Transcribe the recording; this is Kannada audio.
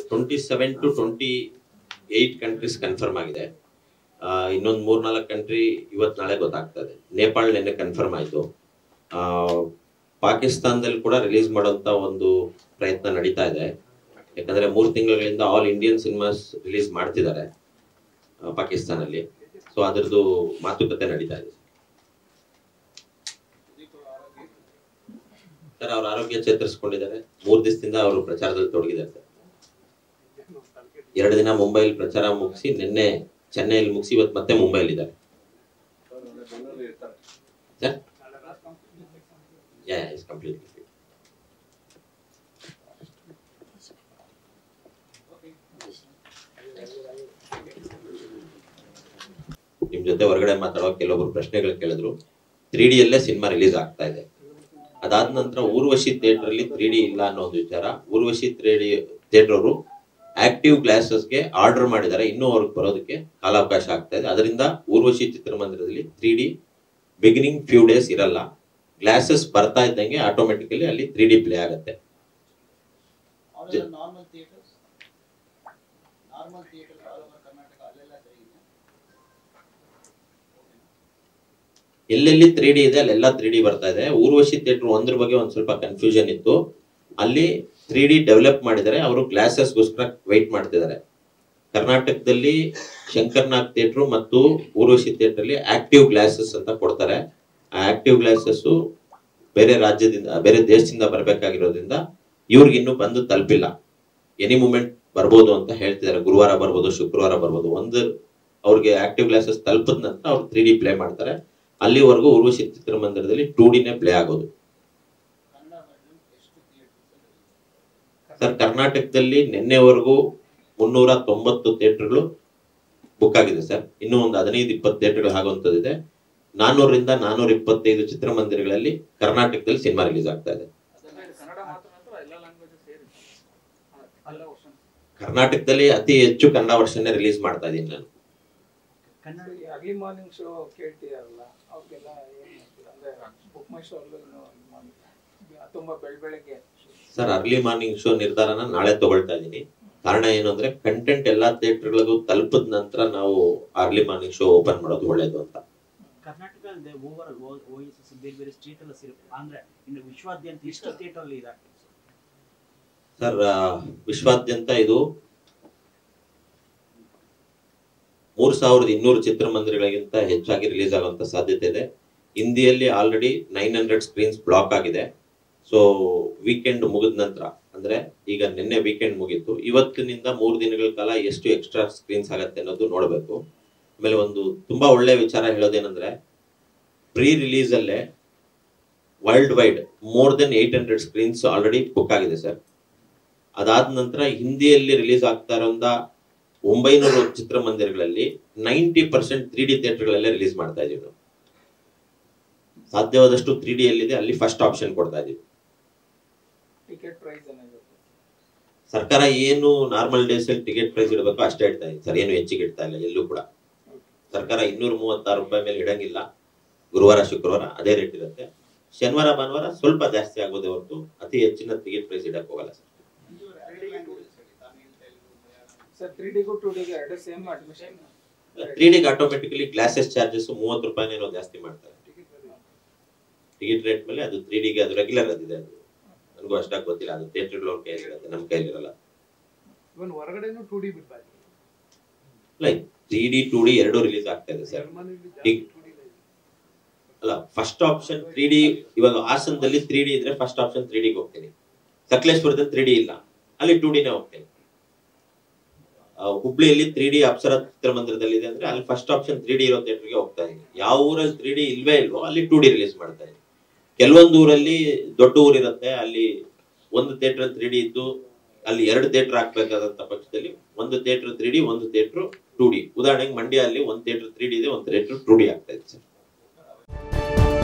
Twenty seven to twenty eight countries confirm ಆಗಿದೆ ಇನ್ನೊಂದು ಮೂರ್ನಾಲ್ಕು ಕಂಟ್ರಿ ಇವತ್ತು ನಾಳೆ ಗೊತ್ತಾಗ್ತದೆ ನೇಪಾಳ ನಿನ್ನೆ ಕನ್ಫರ್ಮ್ ಆಯಿತು ಪಾಕಿಸ್ತಾನದಲ್ಲಿ ಕೂಡ ರಿಲೀಸ್ ಮಾಡೋಂಥ ಒಂದು ಪ್ರಯತ್ನ ನಡೀತಾ ಇದೆ ಯಾಕಂದ್ರೆ ಮೂರು ತಿಂಗಳಿಂದ ಆಲ್ ಇಂಡಿಯನ್ ಸಿನಿಮಾಸ್ ರಿಲೀಸ್ ಮಾಡ್ತಿದ್ದಾರೆ ಆ, ಪಾಕಿಸ್ತಾನಲ್ಲಿ ಸೊ ಅದರದ್ದು ಮಾತುಕತೆ ನಡೀತಾ ಇದೆ ಸರ್ ಅವ್ರ ಆರೋಗ್ಯ ಚೇತರಿಸ್ಕೊಂಡಿದ್ದಾರೆ ಮೂರು ದಿವಸದಿಂದ ಅವರು ಪ್ರಚಾರದಲ್ಲಿ ತೊಡಗಿದ್ದಾರೆ ಸರ್ ಎರಡು ದಿನ ಮುಂಬೈಲಿ ಪ್ರಚಾರ ಮುಗಿಸಿ ನಿನ್ನೆ ಚೆನ್ನೈಲಿ ಮುಗಿಸಿ ಇವತ್ತು ಮತ್ತೆ ಮುಂಬೈಲಿ ಇದ್ದಾರೆ ಸರ್ ಯಾ ಇಸ್ ಕಂಪ್ಲೀಟ್ಲಿ ನಿಮ್ ಜೊತೆ ಹೊರಗಡೆ ಮಾತಾಡೋ ಕೆಲವೊಬ್ರು ಪ್ರಶ್ನೆಗಳು ಕೇಳಿದ್ರು ತ್ರೀ ಡಿ ಅಲ್ಲೇ ಸಿನಿಮಾ ರಿಲೀಸ್ ಆಗ್ತಾ ಇದೆ ಅದಾದ ನಂತರ ಊರ್ವಶಿ ಥಿಯೇಟರ್ ಅಲ್ಲಿ ತ್ರೀ ಡಿ ಇಲ್ಲ ಅನ್ನೋ ಒಂದು ವಿಚಾರ ಊರ್ವಶಿ ತ್ರೀ ಡಿ ಥಿಯೇಟರ್ ಅವರು ಆಕ್ಟಿವ್ ಗ್ಲಾಸಸ್ಗೆ ಆರ್ಡರ್ ಮಾಡಿದ್ದಾರೆ ಇನ್ನೂ ಅವ್ರಿಗೆ ಬರೋದಕ್ಕೆ ಕಾಲಾವಕಾಶ ಆಗ್ತಾ ಇದೆ ಅದರಿಂದ ಊರ್ವಶಿ ಚಿತ್ರಮಂದಿರದಲ್ಲಿ three D beginning few days ಇರಲ್ಲ ಗ್ಲಾಸಸ್ ಬರ್ತಾ ಇದ್ದಂಗೆ ಆಟೋಮೆಟಿಕಲಿ ಅಲ್ಲಿ ತ್ರೀ ಡಿ ಪ್ಲೇ ಆಗುತ್ತೆ ಅವೆಲ್ಲ normal theatres normal theatre all over Karnataka ಅಲ್ಲೆಲ್ಲ ಸರಿ ಇದೆ ಎಲ್ಲೆಲ್ಲಿ ತ್ರೀ ಡಿ ಇದೆ ಅಲ್ಲೆಲ್ಲ ತ್ರೀ ಡಿ ಬರ್ತಾ ಇದೆ ಊರ್ವಶಿ ಥಿಯೇಟರ್ ಒಂದ್ರ ಬಗ್ಗೆ ಒಂದ್ ಸ್ವಲ್ಪ ಕನ್ಫ್ಯೂಷನ್ ಇತ್ತು ಅಲ್ಲಿ ತ್ರೀ ಡಿ ಡೆವಲಪ್ ಮಾಡಿದ್ದಾರೆ ಅವರು ಗ್ಲಾಸಸ್ಗೋಸ್ಕರ ವೆಯ್ಟ್ ಮಾಡ್ತಿದ್ದಾರೆ ಕರ್ನಾಟಕದಲ್ಲಿ ಶಂಕರ್ನಾಗ್ ಥಿಯೇಟರ್ ಮತ್ತು ಊರ್ವಶಿ ಥಿಯೇಟರ್ ಅಲ್ಲಿ ಆಕ್ಟಿವ್ ಗ್ಲಾಸಸ್ ಅಂತ ಕೊಡ್ತಾರೆ ಆ ಆಕ್ಟಿವ್ ಗ್ಲಾಸಸ್ ಬೇರೆ ರಾಜ್ಯದಿಂದ ಬೇರೆ ದೇಶದಿಂದ ಬರಬೇಕಾಗಿರೋದ್ರಿಂದ ಇವ್ರಿಗೆ ಇನ್ನೂ ಬಂದು ತಲುಪಿಲ್ಲ ಎನಿ ಮೂಮೆಂಟ್ ಬರ್ಬೋದು ಅಂತ ಹೇಳ್ತಿದ್ದಾರೆ ಗುರುವಾರ ಬರ್ಬೋದು ಶುಕ್ರವಾರ ಬರ್ಬೋದು ಒಂದು ಅವ್ರಿಗೆ ಆಕ್ಟಿವ್ ಗ್ಲಾಸಸ್ ತಲುಪಿದ ನಂತರ ಅವ್ರು ತ್ರೀ ಡಿ ಪ್ಲೇ ಮಾಡ್ತಾರೆ ಅಲ್ಲಿವರೆಗೂ ಊರ್ವಶಿ ಚಿತ್ರಮಂದಿರದಲ್ಲಿ ಟೂ ಡಿನೇ ಪ್ಲೇ ಆಗೋದು ಕನ್ನಡ ವರ್ಜನ್ ಎಷ್ಟು ಥಿಯೇಟರ್ಸ್ ಸರ್ ಕರ್ನಾಟಕದಲ್ಲಿ ನಿನ್ನೆವರೆಗೂ ಮುನ್ನೂರ ತೊಂಬತ್ತು ಥಿಯೇಟರ್ಗಳು ಬುಕ್ ಆಗಿದೆ ಸರ್ ಇನ್ನೂ ಒಂದು ಹದಿನೈದು ಇಪ್ಪತ್ತು ಥಿಯೇಟರ್ಗಳು ಆಗುವಂಥದ್ದಿದೆ ನಾನ್ನೂರರಿಂದ ನಾನ್ನೂರ ಇಪ್ಪತ್ತೈದು ಚಿತ್ರಮಂದಿರಗಳಲ್ಲಿ ಕರ್ನಾಟಕದಲ್ಲಿ ಸಿನಿಮಾ ರಿಲೀಸ್ ಆಗ್ತಾ ಇದೆ ಕನ್ನಡ ಮಾತ್ರ ಅಥವಾ ಎಲ್ಲ ಲ್ಯಾಂಗ್ವೇಜಸ್ ಸೇರಿ ಎಲ್ಲ ವರ್ಷನ್ ಕರ್ನಾಟಕದಲ್ಲಿ ಅತಿ ಹೆಚ್ಚು ಕನ್ನಡ ವರ್ಷನೇ ರಿಲೀಸ್ ಮಾಡ್ತಾ ಇದ್ದೀನಿ ನಾನು ಕನ್ನಡ ಅರ್ಲಿ ಮಾರ್ನಿಂಗ್ ಶೋ ಕೇಳ್ತೀರಲ್ಲ ಅವ್ರಿಗೆಲ್ಲ ಏನ್ ಮಾಡ್ತೀರಾ ಅಂದ್ರೆ ಬುಕ್ ಮೈ ಶೋ ಅಲ್ಲೂ ಇನ್ನು ಇದ್ ಮಾಡಿ ತುಂಬಾ ಬೆಳ್ ಬೆಳಗ್ಗೆ ಸರ್ ಅರ್ಲಿ ಮಾರ್ನಿಂಗ್ ಶೋ ನಿರ್ಧಾರನ ನಾಳೆ ತಗೊಳ್ತಾ ಇದ್ದೀನಿ ಕಾರಣ ಏನು ಅಂದ್ರೆ ಕಂಟೆಂಟ್ ಎಲ್ಲಾ ಥಿಯೇಟರ್ಗಳಿಗೂ ತಲುಪಿದ ನಂತರ ನಾವು ಅರ್ಲಿ ಮಾರ್ನಿಂಗ್ ಶೋ ಓಪನ್ ಮಾಡೋದು ಒಳ್ಳೇದು ಅಂತ ಕರ್ನಾಟಕ ಅಲ್ಲದೆ ಓವರ್ ಓ ಎಸ್ ಎಸ್ ಬೇರೆ ಬೇರೆ ಸ್ಟೇಟ್ ಎಲ್ಲ ಸೇರಿ ಅಂದ್ರೆ ಇನ್ನು ವಿಶ್ವಾದ್ಯಂತ ಎಷ್ಟು ಥಿಯೇಟರ್ ಅಲ್ಲಿ ಇದಾಗ್ತದೆ ಸರ್? ಸರ್ ಆ, ವಿಶ್ವಾದ್ಯಂತ ಇದು ಮೂರ್ ಸಾವಿರದ ಇನ್ನೂರು ಚಿತ್ರಮಂದಿರಗಳಿಗಿಂತ ಹೆಚ್ಚಾಗಿ ರಿಲೀಸ್ ಆಗುವಂತ ಸಾಧ್ಯತೆ ಇದೆ ಹಿಂದಿಯಲ್ಲಿ already nine hundred screens block ಆಗಿದೆ ಸೊ ವೀಕೆಂಡ್ ಮುಗಿದ ನಂತರ ಅಂದ್ರೆ ಈಗ ನಿನ್ನೆ ವೀಕೆಂಡ್ ಮುಗೀತು ಇವತ್ತಿನಿಂದ ಮೂರು ದಿನಗಳ ಕಾಲ ಎಷ್ಟು ಎಕ್ಸ್ಟ್ರಾ ಸ್ಕ್ರೀನ್ಸ್ ಆಗತ್ತೆ ಅನ್ನೋದು ನೋಡಬೇಕು ಆಮೇಲೆ ಒಂದು ತುಂಬಾ ಒಳ್ಳೆ ವಿಚಾರ ಹೇಳೋದೇನಂದ್ರೆ ಪ್ರೀ ರಿಲೀಸ್ ಅಲ್ಲೇ worldwide more than eight hundred screens already book ಆಗಿದೆ ಸರ್ ಅದಾದ ನಂತರ ಹಿಂದಿಯಲ್ಲಿ ರಿಲೀಸ್ ಆಗ್ತಾ ಇರೋಂಥ ಒಂಬೈನೂರು ಚಿತ್ರಮಂದಿರಗಳಲ್ಲಿ ನೈಂಟಿ ಪರ್ಸೆಂಟ್ ತ್ರೀ ಡಿ ಥಿಯೇಟರ್ಗಳಲ್ಲೇ ರಿಲೀಸ್ ಮಾಡ್ತಾ ಇದೀವಿ ನಾವು ಸಾಧ್ಯವಾದಷ್ಟು ತ್ರೀ ಡಿ ಎಲ್ಲಿದೆ ಅಲ್ಲಿ ಫಸ್ಟ್ ಆಪ್ಷನ್ ಕೊಡ್ತಾ ಇದೀವಿ ಟಿಕೆಟ್ ಪ್ರೈಸ್ ಏನಾಗುತ್ತೆ ಸರ್ಕಾರ ಏನು ನಾರ್ಮಲ್ ಡೇಸ್ ಅಲ್ಲಿ ಟಿಕೆಟ್ ಪ್ರೈಸ್ ಇಡಬೇಕು ಅಷ್ಟೇ ಇಡ್ತಾ ಇದೆ ಸರ್ ಏನು ಹೆಚ್ಚಿಗೆ ಇಡ್ತಾ ಇಲ್ಲ ಎಲ್ಲೂ ಕೂಡ ಸರ್ಕಾರ ಇನ್ನೂರ ಮೂವತ್ತಾರು ರೂಪಾಯಿ ಮೇಲೆ ಇಡಂಗಿಲ್ಲ ಗುರುವಾರ ಶುಕ್ರವಾರ ಅದೇ ರೇಟ್ ಇರುತ್ತೆ ಶನಿವಾರ ಭಾನುವಾರ ಸ್ವಲ್ಪ ಜಾಸ್ತಿ ಆಗೋದೇ ಹೊರತು ಅತಿ ಹೆಚ್ಚಿನ ಟಿಕೆಟ್ ಪ್ರೈಸ್ ಇಡಕ್ ಹೋಗಲ್ಲ sir Tamil Telugu Malayalam sir three ಡಿಗೂ ಟೂ ಡಿಗೂ ಎರಡು ಸೇಮ್ ಅಡ್ಮಿಷನ್ ತ್ರೀ ಡಿಗೆ ಆಟೋಮೆಟಿಕಲಿ ಗ್ಲಾಸಸ್ ಚಾರ್ಜಸ್ ಮೂವತ್ತು ರೂಪಾಯಿನೇನೋ ಜಾಸ್ತಿ ಮಾಡ್ತಾರೆ ಟಿಕೆಟ್ ರೇಟ್ ಮೇಲೆ ಅದು ತ್ರೀ ಡಿಗೆ ಅದು ರೆಗ್ಯುಲರ್ ಅದಿದೆ ಅದು ನನಗೂ ಅಷ್ಟಾಗಿ ಗೊತ್ತಿಲ್ಲ ಅದು ಥಿಯೇಟರ್ಗಳವ್ರ ಕೈಲಿರುತ್ತೆ ನಮ್ಮ ಕೈಲಿರಲ್ಲ ಇವನ್ ಹೊರಗಡೆನೂ ಟೂ ಡಿ ಬಿಡ್ತಾರೆ like three D two D ಎರಡು ರಿಲೀಸ್ ಆಗ್ತಾ ಇದೆ ಸರ್ ಜರ್ಮನಿಲಿ ಈಗ- ಜಾಸ್ತಿ 2D ಇದೆ. ಅಲ್ಲ ಫಸ್ಟ್ ಆಪ್ಷನ್ ತ್ರೀ ಡಿ ಇವಾಗ ಹಾಸನದಲ್ಲಿ ತ್ರೀ ಡಿ ಇದ್ರೆ ಫಸ್ಟ್ ಆಪ್ಷನ್ ತ್ರೀ ಡಿಗೆ ಹೋಗ್ತೀನಿ ಸಕಲೇಶ್ಪುರದಲ್ಲಿ ತ್ರೀ ಡಿ ಇಲ್ಲ ಅಲ್ಲಿ ಟೂ ಡಿನೇ ಹೋಗ್ತೀನಿ ಆ, ಹುಬ್ಳಿಯಲ್ಲಿ ತ್ರೀ ಡಿ ಅಪ್ಸರ ಚಿತ್ರಮಂದಿರದಲ್ಲಿ ಇದೆ ಅಂದ್ರೆ ಅಲ್ಲಿ ಫಸ್ಟ್ ಆಪ್ಷನ್ ತ್ರೀ ಡಿ ಇರೋ ಥಿಯೇಟರ್ಗೆ ಹೋಗ್ತಾ ಇದೀನಿ ಯಾವ ಊರಲ್ಲಿ ತ್ರೀ ಡಿ ಇಲ್ವೇ ಇಲ್ವೋ ಅಲ್ಲಿ ಟೂ ಡಿ ರಿಲೀಸ್ ಮಾಡ್ತಾ ಇದೀನಿ ಕೆಲವೊಂದು ಊರಲ್ಲಿ ದೊಡ್ಡ ಊರಿರುತ್ತೆ ಅಲ್ಲಿ ಒಂದು ಥಿಯೇಟರ್ ತ್ರೀ ಡಿ ಇದ್ದು ಅಲ್ಲಿ ಎರಡು ಥಿಯೇಟರ್ ಹಾಕ್ಬೇಕಾದಂತ ಪಕ್ಷದಲ್ಲಿ ಒಂದು ಥಿಯೇಟರ್ ತ್ರೀ ಡಿ ಒಂದು ಥಿಯೇಟರ್ ಟೂ ಡಿ ಉದಾಹರಣೆಗೆ ಮಂಡ್ಯ ಅಲ್ಲಿ ಒಂದು ಥಿಯೇಟರ್ ತ್ರೀ ಡಿ ಇದೆ ಒಂದು ಥಿಯೇಟರ್ ಟೂ ಡಿ ಆಗ್ತಾ ಇದೆ ಸರ್